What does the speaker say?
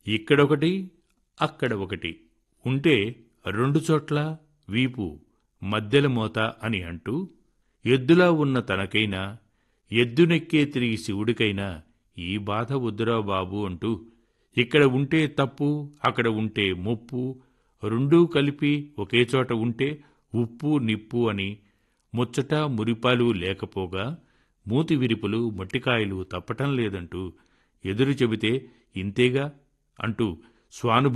ఇక్కడొకటి అక్కడ ఒకటి ఉంటే రెండు చోట్ల వీపు మద్దెల మోత అని అంటూ ఎద్దులా ఉన్న తనకైనా ఎద్దునెక్కే తిరిగి శివుడికైనా ఈ బాధ వద్దురా బాబు అంటూ ఇక్కడ ఉంటే తప్పు అక్కడ ఉంటే ముప్పు రెండూ కలిపి ఒకే చోట ఉంటే ఉప్పు నిప్పు అని ముచ్చట మురిపాలు లేకపోగా మూతి విరుపులు మొట్టికాయలు తప్పటం లేదంటూ ఎదురు చెబితే ఇంతేగా అంటూ స్వానుభ